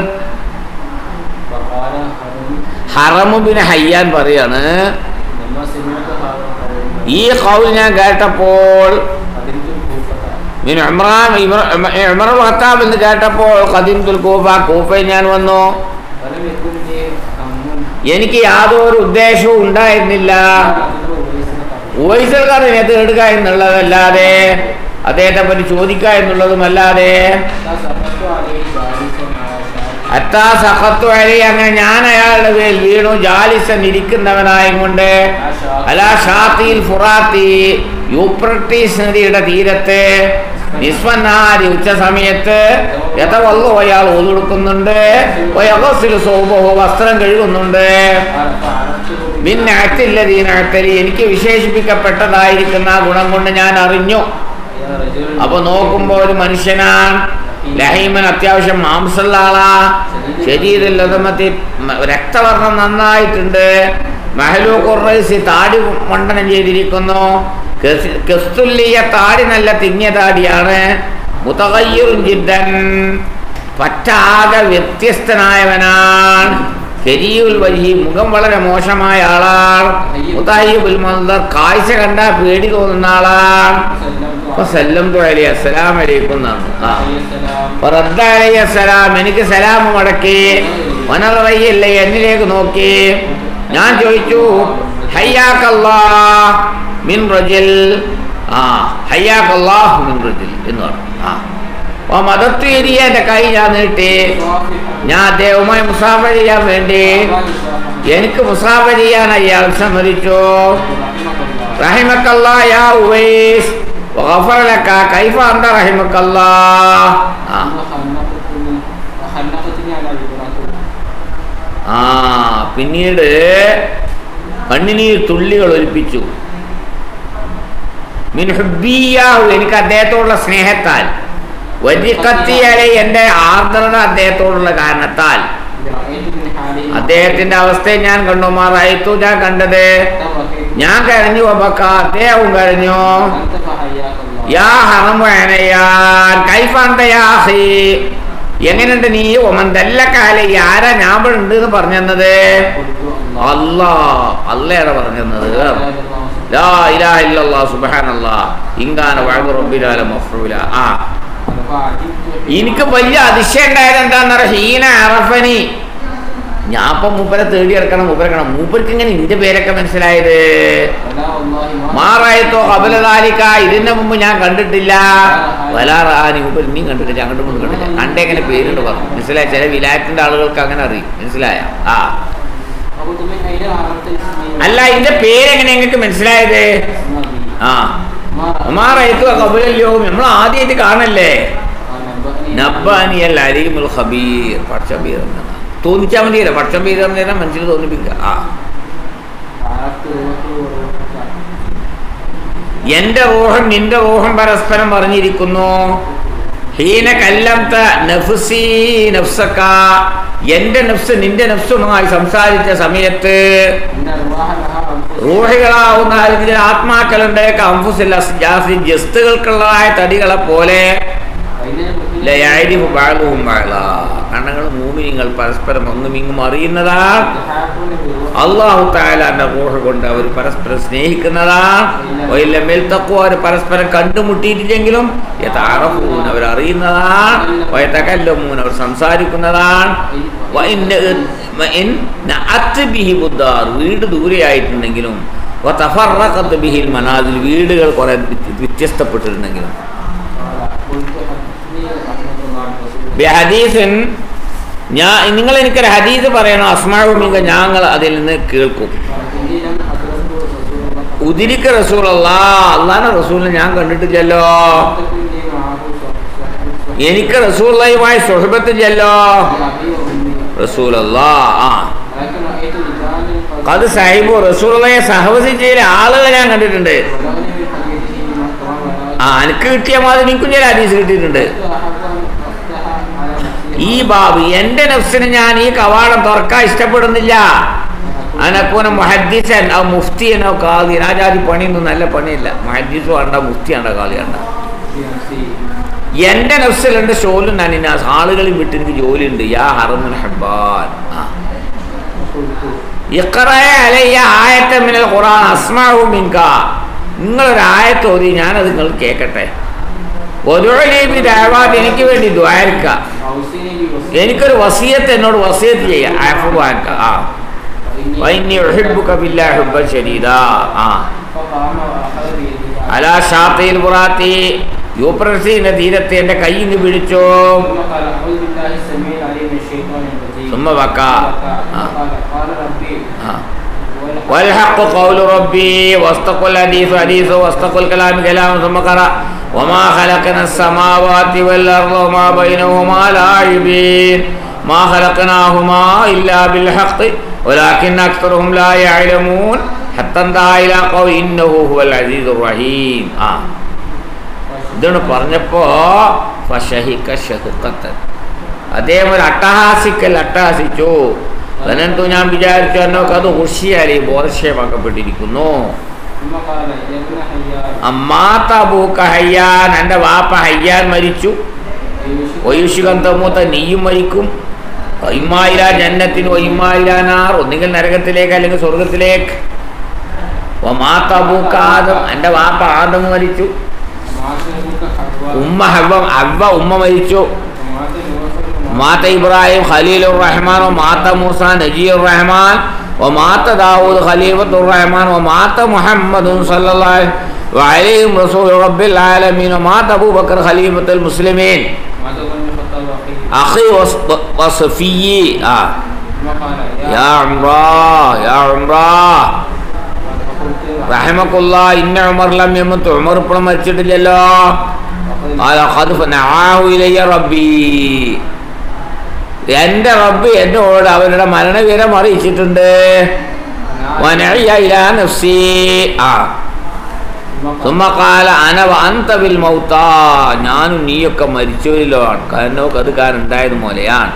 ഹറമുബിന് ഹയ്യാൻ പറയാണ് ഈ കൗൽ ഞാൻ കേട്ടപ്പോൾ ഖത്താബ് എന്ന് കേട്ടപ്പോൾ ഖദീംതുൽ കൂഫ കൂഫയിൽ ഞാൻ വന്നു എനിക്ക് യാതൊരു ഉദ്ദേശവും ഉണ്ടായിരുന്നില്ല ഉവൈസൽക്കാർ ഇതിനകത്ത് എടുക്കുക എന്നുള്ളതല്ലാതെ അദ്ദേഹത്തെ പറ്റി ചോദിക്കുക എന്നുള്ളതുമല്ലാതെ فسقطت عليه جالسا على شاة അത്താ സഹത്തു അലി അങ്ങനെ ഞാൻ അയാളുടെ മേൽ വീണു ജാലിസൻ ഇരിക്കുന്നവനായും കൊണ്ട് അലാ ഷാത്തിയിൽ ഫുറാത്തി യൂപ്രട്ടീസ് നദിയുടെ തീരത്ത് നിസ്വന്നാരി ഉച്ച സമയത്ത് യഥവല്ലോ അയാൾ ഒതുകൊടുക്കുന്നുണ്ട് സോബഹോ വസ്ത്രം കഴുകുന്നുണ്ട് قال فعرفته പിന്നെ അത്തില്ലതീനത്തലി എനിക്ക് വിശേഷിപ്പിക്കപ്പെട്ടതായിരിക്കുന്ന ആ ഗുണം കൊണ്ട് ഞാൻ അറിഞ്ഞു يا رجل അപ്പൊ നോക്കുമ്പോ ഒരു മനുഷ്യനാണ് ലഹീമൻ അത്യാവശ്യം മാംസമുള്ള ആളാ ശരീരമത്തി രക്തവർണ്ണം നന്നായിട്ടുണ്ട് മഹലൂ കുറേസി താടി മണ്ഡനം ചെയ്തിരിക്കുന്നു കെസ്- കെസ്തുല്ലിയ താടി നല്ല തിങ്ങിയ താടിയാണ് മുതകയ്യറും ജിദ്ദൻ പറ്റാകെ വ്യത്യസ്തനായവനാണ് കെരിയുൽ വഴി മുഖം വളരെ മോശമായ ആളാണ് മുതായിബുൽ മന്ദർ കാഴ്ച കണ്ടാ പേടി തോന്നുന്ന ആളാണ് അപ്പൊ سلمت സല്ലം അലി അസ്സലാം വലൈക്കും എന്നാണ് ആ عليه السلام അപ്പൊ റദ്ദ അലൈഹി അസ്സലാം എനിക്ക് സലാം മടക്കി വനറയ്യല്ലേ എന്നിലേക്ക് നോക്കി ഞാൻ ചോദിച്ചു ഹയ്യാക്കല്ലാ മിൻ റജിൽ ആ ഹയ്യാക്കല്ലാഹ് മിൻ റജിൽ എന്ന് പറഞ്ഞു ആ അപ്പൊ മതത്തു ഏരിയ എൻ്റെ കൈ ഞാൻ നീട്ടി ഞാൻ അദ്ദേഹവുമായി മുസാഫ ചെയ്യാൻ വേണ്ടി എനിക്ക് മുസാഫ ചെയ്യാൻ അയാൾ സമ്മതിച്ചു رحمك الله يا أويس وغفر لك كيف أنت رحمك الله ആ وخلقتني على إبراهيم ആ പിന്നീട് കണ്ണിനീർ തുള്ളികൾ ഒലിപ്പിച്ചു മിൻ ഹുബ്ബിയാഹു എനിക്ക് അദ്ദേഹത്തോടുള്ള സ്നേഹത്താൽ വരിക്കത്തിയാലെ എൻ്റെ ആർദ്രത അദ്ദേഹത്തോടുള്ള കാരണത്താൽ رأيت من حاله അദ്ദേഹത്തിന്റെ അവസ്ഥയെ ഞാൻ കണ്ടു മാറായിത്തു ഞാൻ കണ്ടത് توكيت ഞാൻ കരഞ്ഞു അബക്ക അദ്ദേഹവും കരഞ്ഞു أنت فحياك الله യാ ഹറമുഅനയാൻ കൈഫാന്ത യാ അഖി എങ്ങനെയുണ്ട് നീ ഒമൻ ദല്ലക്കാല ആരാ ഞാൻ ഇവിടെ ഉണ്ട് എന്ന് പറഞ്ഞത് قلت الله അല്ലാ അല്ലയാണ് പറഞ്ഞത് لا إله إلا الله ലാ ഇലാഹ ഇല്ലല്ലാഹ് സുബ്ഹാനല്ലാഹ് ഇൻകാന വഅദു റബ്ബിലാല മഫ്റൂല ആ فعجبت എനിക്ക് വലിയ അതിശയം ഉണ്ടായത് എന്താണെന്ന് ഹീന അറഫനി ഞാൻ ഇപ്പൊ മൂപ്പരെ തേടി ഇറക്കണം മൂപ്പരക്കണം മൂപ്പർക്ക് ഇങ്ങനെ ഇന്റെ പേരൊക്കെ മനസ്സിലായത് ولا والله ما മാറായത്തോ കബലതാലിക്ക ഇതിന്റെ മുമ്പ് ഞാൻ കണ്ടിട്ടില്ല വലാറാനി മുമ്പ് നീ കണ്ടിട്ടില്ല അങ്ങോട്ട് മുമ്പ് കണ്ടില്ല കണ്ടെങ്ങനെ പേരുണ്ട് പറഞ്ഞു മനസ്സിലായ ചില വിലായത്തിന്റെ ആളുകൾക്ക് അങ്ങനെ അറിയും മനസ്സിലായ ആ فقلت من أين عرفت اسمي അല്ല ഇതിന്റെ പേരെങ്ങനെ നിങ്ങൾക്ക് മനസ്സിലായത് اسمي ആ ما رأيت മാറായത്തോ കബലല്ലോ നമ്മൾ ആദ്യമായിട്ട് കാണല്ലേ قال نبأني നബ്ബാനി അൽ അലീമുൽ ഖബീർ പച്ചബീർ എന്നതാണ് തോന്നിച്ചാൽ മതിയല്ലോ പച്ചബീർ എന്നേരം മനസ്സിൽ തോന്നിപ്പിക്കുക ആ فعرفت روحي وروحك എന്റെ റൂഹം നിന്റെ റൂഹം പരസ്പരം പറഞ്ഞിരിക്കുന്നു ഹീന കല്ലംത നഫ്സി നഫ്സക്ക എന്റെ നഫ്സ് നിന്റെ നഫ്സുമായി സംസാരിച്ച സമയത്ത് إن الأرواح لها أنفس റൂഹികളാവുന്ന അല്ലെങ്കിൽ ആത്മാക്കളുണ്ട് കംഫുസിൽ അസ്ജാസി ജസ്തുകൾക്കുള്ളതായ തടികളെ പോലെ وإن المؤمن ലയാരിഫു ബാലവും ബാല കണ്ണങ്ങൾ മൂമിനിങ്ങൾ പരസ്പരം ഒന്നും ഇങ്ങും അറിയുന്നതാണ് يتحاكون بالروح അള്ളാഹു താലാന്റെ റൂഹ് കൊണ്ട് അവർ പരസ്പരം സ്നേഹിക്കുന്നതാണ് മേൽത്തക്കോ അവർ പരസ്പരം കണ്ടുമുട്ടിയിട്ടില്ലെങ്കിലും യഥാറഫൂൻ അവർ അറിയുന്നതാണ് വയത്തക്കല്ലമൂൻ അവർ സംസാരിക്കുന്നതാണ് വഇന്ന- വഇൻ നഅത്ത് ബിഹി ബുദ്ദാർ വീട് ദൂരെയായിട്ടുണ്ടെങ്കിലും വതഫറഖത്ത് ബിഹിൽ മനാദിൽ വീടുകൾ കുറെ വ്യത്യ- വ്യത്യസ്തപ്പെട്ടിട്ടുണ്ടെങ്കിലും قال قلت حدثني رحمة الله عن رسول الله ഹദീസിൻ ഞാൻ നിങ്ങൾ എനിക്കൊരു ഹദീസ് പറയണം അസ്മാവുമിക ഞങ്ങൾ അതിൽ നിന്ന് കേൾക്കും إني لم أدركه رسول الله ഉദിരിക്ക റസൂൽ അല്ലാ അള്ളാന്റെ റസൂലിനെ ഞാൻ കണ്ടിട്ടില്ലല്ലോ لم تكن لي معه صحبة എനിക്ക് റസൂലുള്ളാഹിയുമായി സുഹബത്തില്ലല്ലോ أبي وأمي റസൂൽ അല്ലാ ആ ولكن رأيت رجالا قد അത് സാഹിബു റസൂലുള്ളയെ സഹവസിച്ച ആളുകളെ ഞാൻ കണ്ടിട്ടുണ്ട് بلغني من حديثه ما كما ആ എനിക്ക് കിട്ടിയ മാതിരി എനിക്കും ചില ഹദീസ് കിട്ടിയിട്ടുണ്ട് كنت أحب أن أفتح على نفسي ഈ ബാബ് എന്റെ നഫ്സിന് ഞാൻ ഈ കവാടം തുറക്കാൻ ഇഷ്ടപ്പെടുന്നില്ല അനക്കൂന മുഹദ്ദീസൻ ആ മുഫ്തിയനോ കാതി രാജാതി പണിയൊന്നും നല്ല പണിയില്ല മുഹദ്ദീസ് വേണ്ട മുഫ്തി വേണ്ട കാളി വേണ്ട بنفسي എന്റെ നഫ്സിലുണ്ട് ഷോലും ഞാൻ ഇന്ന ആളുകളിൽ വിട്ട് എനിക്ക് ജോലിയുണ്ട് യാ ഹറമുൽ ഹബ്ബാൻ ആ وقلت ഇഖ്റഅ അലയ്യ ആയത്ത മിനൽ ഖുർആൻ അസ്മഉ മിൻക നിങ്ങളൊരു ആയത്ത് ഓതി ഞാനത് നിങ്ങൾ കേൾക്കട്ടെ ഒതുഅലി ബി ദഅവാത്ത് എനിക്ക് വേണ്ടി ദ്വാരക്ക أوصيني بوصية എനിക്കൊരു വസിയത്ത് എന്നോട് വസിയത്ത് ചെയ്യാം ആഫുവാൻക ആ فإني വൈന്നി ഉഹിബ്ബുക ബില്ലാഹി ഹുബ്ബൻ ശദീദാ ആ فقام وأخذ بيدي അലാ ഷാത്തിൽ ബുറാത്തി യൂപ്രസിന്റെ തീരത്ത് എൻ്റെ കൈയിന്ന് പിടിച്ചോ ثم قال أعوذ بالله السميع العليم من الشيطان الرجيم ثم بكى. ثم آه. قال قال ربي ആ والحق والحق قول ربي واصدق الحديث حديث واصدق الكلام كلام ثم قرأ وما خلقنا السماوات والأرض وما بينهما لاعبين ما خلقناهما إلا بالحق ولكن أكثرهم لا يعلمون حتى انتهى إلى قول إنه هو العزيز الرحيم ആ ഇതാണ് പറഞ്ഞപ്പോ ഫഷഹിക ഷഹുക്കത്തൻ അദ്ദേഹം ഒരു അട്ടഹാസിക്കൽ അട്ടഹാസിച്ചു അതിനകത്ത് ഞാൻ വിചാരിച്ചു എന്നൊക്കെ അത് ഉഷിയാലി ബോധക്ഷയമാക്കപ്പെട്ടിരിക്കുന്നു ثم قال يا ابن حيان അമ്മാത്ത ബൂക്ക ഹയ്യാൻ എൻ്റെ വാപ്പ ഹയ്യാൻ മരിച്ചു أيوشك ഒയുഷുകന്തമൂത്ത നീയും മരിക്കും ഒയ്മായിര ജന്നത്തിന് ഒയ്മായിരാനാർ ഒന്നുകിൽ നരകത്തിലേക്ക് അല്ലെങ്കിൽ സ്വർഗത്തിലേക്ക് മാത്ത ബൂക്ക ആദം എൻ്റെ വാപ്പ ആദം മരിച്ചു ومات أبوك حواء ഉമ്മ ഹവ്വ ഹവ്വ ഉമ്മ മരിച്ചു ومات نوح മാത്ത ഇബ്രാഹിം ഖലീലുർ റഹ്മാൻ മാത്ത മൂസ നജീർ റഹ്മാൻ ومات داود خليفة الرحمن ومات محمد صلى الله عليه رسول رب العالمين ومات أبو بكر خليفة المسلمين مات عمر بن الخطاب أخيه أخي وص- وصفي آه. ثم قال يا عمرا يا عمرا فقلت رحمك الله إن عمر لم يمت عمر ഇപ്പോഴും മരിച്ചിട്ടില്ലല്ലോ قال قد نعاه إلي ربي എൻ്റെ റബ്ബ് എന്നോട് അവരുടെ മരണവിവരം അറിയിച്ചിട്ടുണ്ട് വനഇയ ഇലാ നഫ്സി ആ ثم قال أنا وأنت بالموتى ഞാനും നീയൊക്കെ മരിച്ചവരിലാണ് കാരണം അത് കാരണം ഉണ്ടായത് മൂലയാണ്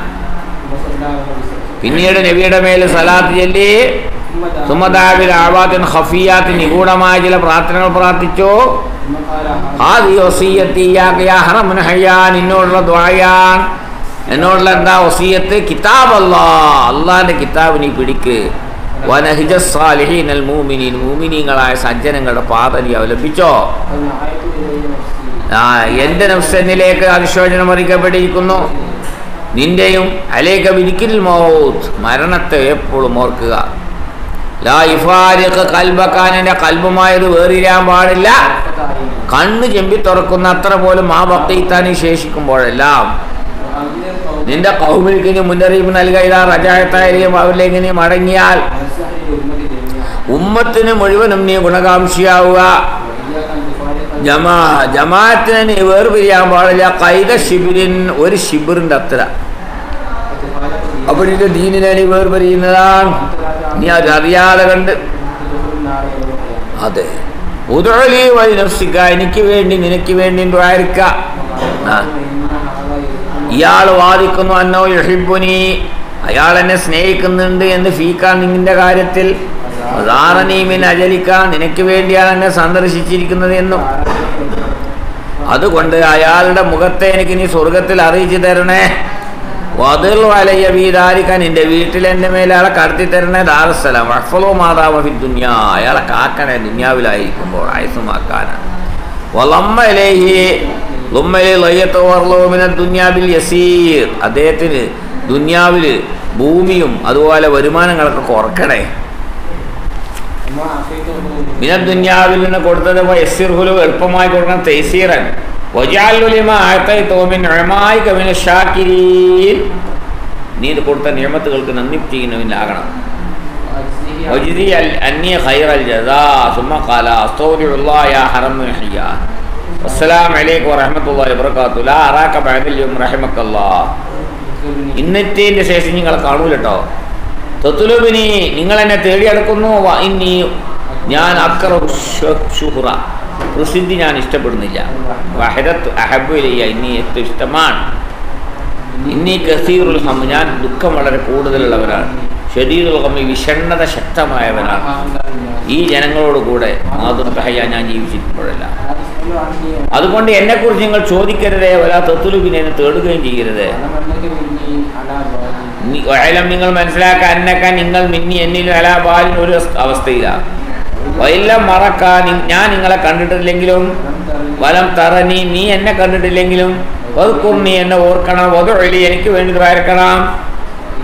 പിന്നീട് നബിയുടെ മേൽ സലാത്ത് ചൊല്ലി സുമദാബിൽ ആവാത്തിൻ ഖഫിയാത്തിൻ നിഗൂഢമായ ചില പ്രാർത്ഥനകൾ പ്രാർത്ഥിച്ചു ثم قال ഹാദി വസീയത്തി ഇയ്യാക യാ ഹറമുൻ ഹയ്യാൻ എന്നോടുള്ള ദ്വായാൻ എന്നോടുള്ള എന്താ വസീയത്ത് കിതാബ് അല്ലാ അള്ളാന്റെ കിതാബ് നീ പിടിക്ക് വനഹിജ സാലിഹീൻ അൽ മൂമിനീൻ മൂമിനീങ്ങളായ സജ്ജനങ്ങളുടെ പാത നീ അവലംബിച്ചോ فنعيت إلي نفسي ആ എൻ്റെ നഫ്സന്നിലേക്ക് അതിശോചനം അറിയിക്കപ്പെട്ടിരിക്കുന്നു നിന്റെയും അലേക വിരിക്കിൽ മൗത്ത് മരണത്തെ എപ്പോഴും ഓർക്കുക ലാ ഇഫാരിഖ് കൽബക്കാൻ എൻ്റെ കൽബുമായത് വേറിരാൻ പാടില്ല فتعين കണ്ണ് ചെമ്പി തുറക്കുന്ന അത്ര പോലും ആ ഭക്തിത്താനി ശേഷിക്കുമ്പോഴെല്ലാം وأنذر قومي നിന്റെ കൗമിലേക്ക് നീ മുന്നറിയിപ്പ് നൽകുക ഇതാ റജായത്തായാലും അവരിലേക്ക് നീ മടങ്ങിയാൽ على السحر والمد جميعا ഉമ്മത്തിന് മുഴുവനും നീ ഗുണകാംക്ഷിയാവുക وإياك أن تفارق ജമാ ജമാഅത്തിനെ നീ വേർപിരിയാൻ പാടില്ല കൈത ഷിബിരിൻ ഒരു ഷിബിറിന്റെ അത്ര وتفارق دينك അപ്പോൾ നിന്റെ ദീനിനെ നീ വേർപിരിയുന്നതാണ് നീ അത് അറിയാതെ കണ്ട് تدخل النار يوم القيامة അതെ ഉദഴലി വഴി നഫ്സിക്ക എനിക്ക് വേണ്ടി നിനക്ക് വേണ്ടി ദ്വാരിക്ക ആ إن هذا يذكر ഇയാൾ വാദിക്കുന്നു അന്നോ യഹിബുനി അയാൾ എന്നെ സ്നേഹിക്കുന്നുണ്ട് എന്ന് ഫീക്കാൻ നിന്റെ കാര്യത്തിൽ ഉദാഹരണീമിൻ അജലിക്ക നിനക്ക് വേണ്ടിയാണ് എന്നെ സന്ദർശിച്ചിരിക്കുന്നത് എന്നും അതുകൊണ്ട് അയാളുടെ മുഖത്തെ എനിക്ക് നീ സ്വർഗത്തിൽ അറിയിച്ചു തരണേ വതിൽ വലയ വീതാരിക്കാൻ നിന്റെ വീട്ടിൽ എൻ്റെ മേലെ അയാളെ കടത്തി തരണേ ദാറസ്ഥലം വഫലോ മാതാവ് ഫി ദുന്യാ അയാളെ കാക്കണേ ദുന്യാവിലായിരിക്കുമ്പോൾ ആയുസമാക്കാനാണ് വലമ്മലേഹി ലുമ്മലി ലയ്യത്ത് വർലോമിന ദുന്യാബിൽ യസീർ അദ്ദേഹത്തിന് ദുന്യാവിൽ ഭൂമിയും അതുപോലെ വരുമാനങ്ങളൊക്കെ കുറക്കണേ وما أعطيته മിന ദുന്യാവിൽ നിന്ന് കൊടുത്തത് യസ്സിർഹുലു എളുപ്പമായി കൊടുക്കണം തൈസീറൻ വജാലുലിമ ആയത്തൈ തോമിൻ അഴമായി കവിന ഷാക്കിരീൻ നീ ഇത് കൊടുത്ത നിയമത്തുകൾക്ക് നന്ദി ചെയ്യുന്നവനാകണം وأجزيه വജിദി അൽ അന്യ ഖൈറൽ ജസാ സുമ്മ ഖാല അസ്തഗ്ഫിറുല്ലാഹ യാ ഹറമു ഹയ്യാ അസ്സലാമു അലൈക്കും വറഹ്മത്തുള്ളാഹി വബറകാതുഹു ലാ അറാക ബഅദൽ യൗം റഹിമക്കല്ലാഹ് يذكرني ഇന്നത്തേൻ്റെ ശേഷം നിങ്ങളെ കാണൂല കേട്ടോ തൊത്തുലുബിനി നിങ്ങൾ എന്നെ തേടിയെടുക്കുന്നു വ ഇന്നി ഞാൻ അക്കറ ഷുഹുറ പ്രസിദ്ധി ഞാൻ ഇഷ്ടപ്പെടുന്നില്ല വഹദത്ത് അഹബുലിയ ഇന്നി ഏറ്റവും ഇഷ്ടമാണ് ഇന്നി കസീറുൽ ഹം ഞാൻ ദുഃഖം വളരെ കൂടുതലുള്ളവരാണ് ഷദീദുൽ ഹമ്മി വിഷണ്ണത ശക്തമായവനാണ് هؤلاء الناس ഈ ജനങ്ങളോട് കൂടെ മാതൃഹയ ഞാൻ ജീവിച്ചിരിക്കുമ്പോഴല്ല لا تسألوا عني അതുകൊണ്ട് എന്നെക്കുറിച്ച് നിങ്ങൾ ചോദിക്കരുതേ വലാ തൊത്തുലുബിനെ എന്നെ തേടുകയും ചെയ്യരുത് ولم أنك مني على بعد നി- വയലം നിങ്ങൾ മനസ്സിലാക്കാൻ എന്നൊക്കെ നിങ്ങൾ മിന്നി എന്നിൽ അലാബാലിൻ ഒരു അവസ്ഥ- അവസ്ഥയിലാണ് വയലം മറക്കാൻ ഞാൻ നിങ്ങളെ കണ്ടിട്ടില്ലെങ്കിലും لم ترني വലം തറനി നീ എന്നെ കണ്ടിട്ടില്ലെങ്കിലും വതുക്കും നീ എന്നെ ഓർക്കണം വതുഴലി എനിക്ക് വേണ്ടി ദ്വാരക്കണം إني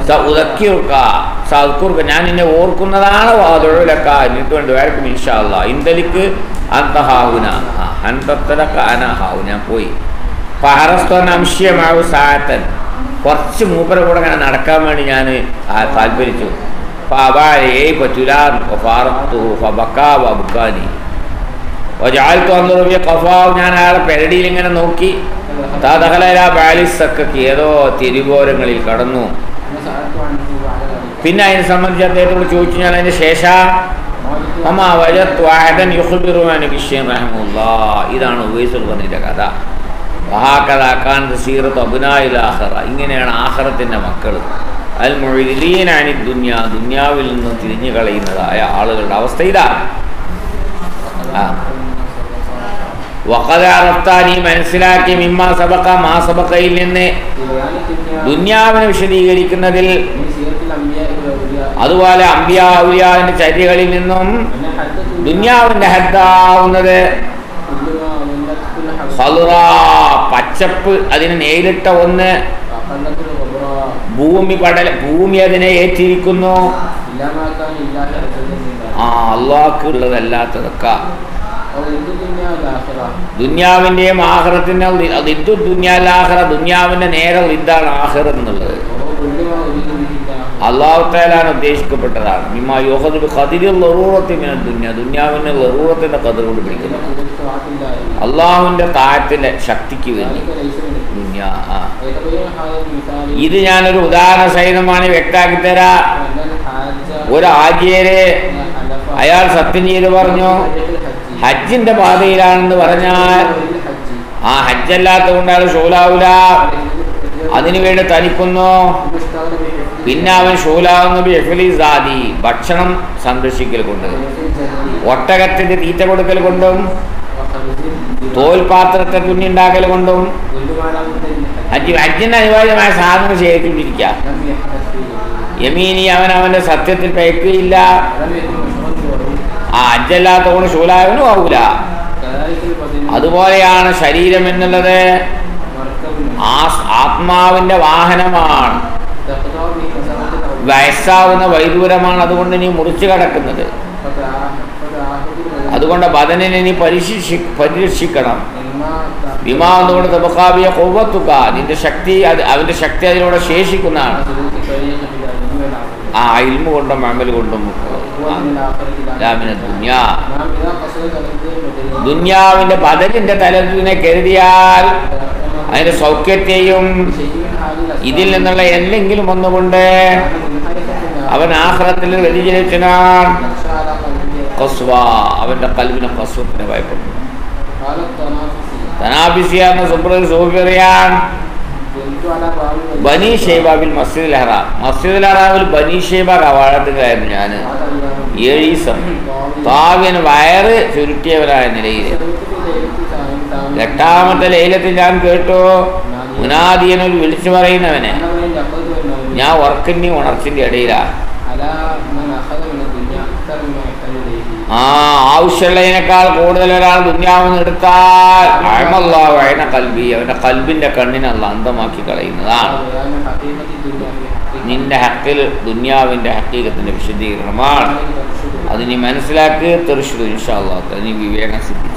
ഉദക്കിയുക്ക സദ്ക്കുറുക്ക ഞാൻ നിന്നെ ഓർക്കുന്നതാണ് വാതൊഴിലക്ക എനിക്ക് വേണ്ടി വേർക്കും ഇൻഷാല്ല ഇന്ദലിക്ക് അന്തഹാവുന അന്തത്തലക്ക അനഹാവു ഞാൻ പോയി പഹറസ്തോൻ അംശ്യമാവു സാത്തൻ കുറച്ച് മൂപ്പര കൂടെ ഇങ്ങനെ നടക്കാൻ വേണ്ടി ഞാൻ താല്പര്യച്ചു ഏയ് പറ്റുല ഫാറത്തു ഫബക്കാ വബുക്കാനി ഒരാൾക്ക് വന്നു കഫാവ് ഞാൻ അയാളെ പെരടിയിൽ ഇങ്ങനെ നോക്കി തതകല ബാലിസൊക്കെ ഏതോ തിരുവോരങ്ങളിൽ കടന്നു പിന്നെ അതിനെ സംബന്ധിച്ച് അദ്ദേഹത്തോട് ചോദിച്ചു ഞാൻ അതിന് ശേഷം അമ്മ വജത്ത് വാഹദൻ യുഹുബിറുവാൻ വിഷയം റഹമുല്ല ഇതാണ് ഉവൈസുൽ ഖനിയുടെ കഥ വഹാക്കഥാക്കാൻ സീറത്ത് അബുനായിൽ ആഹറ ഇങ്ങനെയാണ് ആഹറത്തിൻ്റെ മക്കൾ അൽ മൊഴിലീനാനി ദുന്യ ദുന്യാവിൽ നിന്ന് തിരിഞ്ഞു കളയുന്നതായ ആളുകളുടെ അവസ്ഥ ഇതാണ് ആ വഖദാറഫ്താനി മനസ്സിലാക്കി മിമ്മ സബക്ക മാ സബക്കയിൽ നിന്ന് ദുന്യാവിനെ വിശദീകരിക്കുന്നതിൽ അതുപോലെ അമ്പിയാവുലിയാവിന്റെ ചര്യകളിൽ നിന്നും ദുന്യാവിന്റെ ഹദ്ദാവുന്നത് ഹലുറ പച്ചപ്പ് അതിന് നേരിട്ട ഒന്ന് ഭൂമി പടല ഭൂമി അതിനെ ഏറ്റിരിക്കുന്നു ആ അള്ളാഹ്ക്കുള്ളതല്ലാത്തതൊക്കെ ദുന്യാവിന്റെയും ആഹ്റത്തിന്റെ ദിദ്ദു ദുന്യാലാഹ്റ ദുന്യാവിന്റെ നേരെ ഇതാണ് ആഹ്റ എന്നുള്ളത് അള്ളാഹു താലാണ് ഉദ്ദേശിക്കപ്പെട്ടതാണ് മിമ്മ യോഹദ് കതിരിൽ ലറൂറത്തിന് ദുന്യ ദുന്യാവിന്റെ ലറൂറത്തിന്റെ കതിർ കൊണ്ട് പിടിക്കുന്നു അള്ളാഹുവിന്റെ താഴത്തിന്റെ ശക്തിക്ക് വേണ്ടി ദുന്യ ആ ഇത് ഞാനൊരു ഉദാഹരണ സഹിതമാണ് വ്യക്താക്കി തരാ ഒരു ആചാര്യ അയാൾ സത്യം ചെയ്ത് പറഞ്ഞു ഹജ്ജിന്റെ പാതയിലാണെന്ന് പറഞ്ഞാൽ ആ ഹജ്ജല്ലാത്ത കൊണ്ട് അയാൾ ഷൂലാവൂല അതിനുവേണ്ടി തനിക്കുന്നു പിന്നെ അവൻ ഷൂലാവുന്ന ബിഫലി സാദി ഭക്ഷണം സംരക്ഷിക്കൽ കൊണ്ട് ഒട്ടകത്തിന്റെ തീറ്റ കൊടുക്കൽ കൊണ്ടും തോൽപാത്രത്തെ തുന്നിണ്ടാക്കൽ കൊണ്ടും ഹജ്ജ് ഹജ്ജിന് അനിവാര്യമായ സാധനം ശേഖരിച്ചുകൊണ്ടിരിക്കുക യമീനി അവൻ അവന്റെ സത്യത്തിൽ പയക്കുകയില്ല ആ ഹജ്ജല്ലാത്ത കൊണ്ട് ഷൂലായവനും ആവൂല അതുപോലെയാണ് ശരീരം എന്നുള്ളത് ആ ആത്മാവിന്റെ വാഹനമാണ് വയസ്സാവുന്ന വൈദൂരമാണ് അതുകൊണ്ട് നീ മുറിച്ചു കടക്കുന്നത് അതുകൊണ്ട് ബദനിനെ നീ പരിശീക്ഷി പരിരക്ഷിക്കണം വിമാനത്തോട് തബക്കാവിയ കൊവ്വത്തുക നിന്റെ ശക്തി അത് അവന്റെ ശക്തി അതിലൂടെ ശേഷിക്കുന്നതാണ് ആ ഇൽമ കൊണ്ടും അമൽ കൊണ്ടും ദുന്യാ ദുന്യാവിന്റെ ബദലിന്റെ തലത്തിനെ കരുതിയാൽ അതിന്റെ സൗഖ്യത്തെയും ഇതിൽ നിന്നുള്ള എന്തെങ്കിലും ഒന്നുകൊണ്ട് അവൻ ആഹ്റത്തിൽ വ്യതിചലിച്ചനാൻ കസ്വ അവന്റെ കൽവിനെ കസ്വത്തിന് ഭയപ്പെടുന്നു തനാബിസിയ എന്ന സുബ്രത് സൂഫിറിയാൻ ബനി ഷെയ്ബാബിൽ മസ്ജിദ് ഹറാം മസ്ജിദ് ഹറാമിൽ ബനി ഷെയ്ബ കവാടത്തിലായിരുന്നു ഞാൻ ഏഴ് ദിവസം താവിന് വയറ് ചുരുട്ടിയവരായ നിലയിൽ എട്ടാമത്തെ ലൈലത്തിൽ ഞാൻ കേട്ടു മുനാദിയനൊരു വിളിച്ചു പറയുന്നവനെ ഞാൻ ഉറക്കിന്റെ ഉണർച്ചിന്റെ ഇടയിലാ ആ ആവശ്യമുള്ളതിനേക്കാൾ കൂടുതൽ ഒരാൾ ദുന്യാവെന്ന് എടുത്താൽ അഴമല്ലാഹു അഴന കൽബി അവന്റെ കൽബിന്റെ കണ്ണിനല്ല അന്തമാക്കി കളയുന്നതാണ് നിന്റെ ഹക്കിൽ ദുന്യാവിന്റെ ഹക്കീകത്തിന്റെ വിശദീകരണമാണ് അത് നീ മനസ്സിലാക്കി തെറിച്ചു ഇൻഷാല്ലാത്ത നീ വിവേകം സിദ്ധി